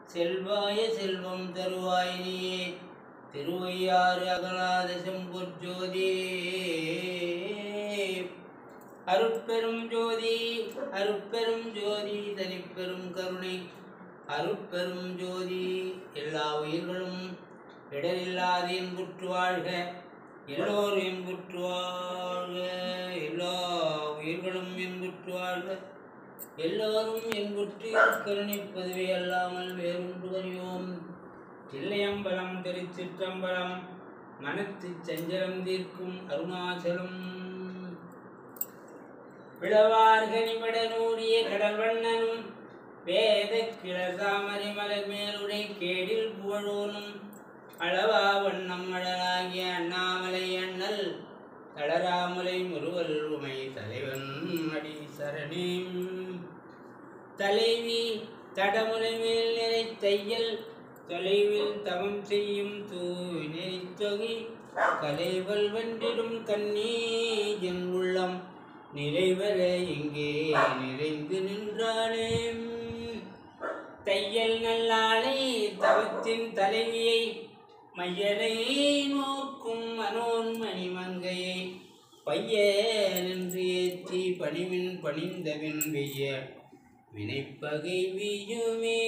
செல்வாய செல்வம் தருவாய் நீயே திருவையாறு அகலாத செம்பொற்ஜோதி அருட்பெரும் ஜோதி அருட்பெரும் ஜோதி தனிப்பெரும் கருணை அருட்பெரும் ஜோதி எல்லா உயிர்களும் இடரில்லாது என்புற்று வாழ்க எல்லோரும் என்புற்று வாழ்க எல்லா உயிர்களும் என்புற்று வாழ்க எல்லோரும் என்புற்று கருணிப்பதுவே அல்லாமல் வேறொன்று அறியோம் தில்லையம்பலம் திருச்சிற்றம்பலம் மனத்துச் சஞ்சலம் தீர்க்கும் அருணாச்சலம் பிளவார்கனிபட நூறிய கடல்வண்ணனும் வேத கிளசாமரி மலர் மேலுடை கேடில் புகழோனும் அளவா வண்ணம் அழலாகிய அண்ணாமலை அண்ணல் தளராமலை முருவல் உமை தலைவன் அடி சரணேம் தலைவி தடமுலை மேல் நிறை தையல் தொலைவில் தவம் செய்யும் தூய் நெறித்தொகை கலைவல் வென்றிடும் கண்ணீ என் உள்ளம் நிறைவர இங்கே நிறைந்து நின்றானே தையல் நல்லாளை தவத்தின் தலைவியை மையலை நோக்கும் மனோன்மணி மங்கையை பைய நின்று ஏற்றி பணிவின் பணிந்தவின் வெய்ய வினைப்பகை வீயுமே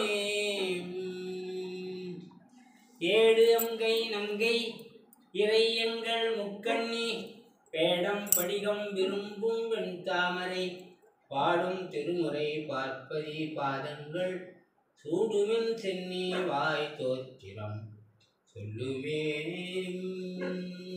ஏடு அங்கை நங்கை இறை எங்கள் முக்கண்ணி பேடம் படிகம் விரும்பும் வெண் தாமரை பாடும் திருமுறை பார்ப்பதி பாதங்கள் சூடுவின் சென்னி வாய் தோற்றிரம் சொல்லுவேன்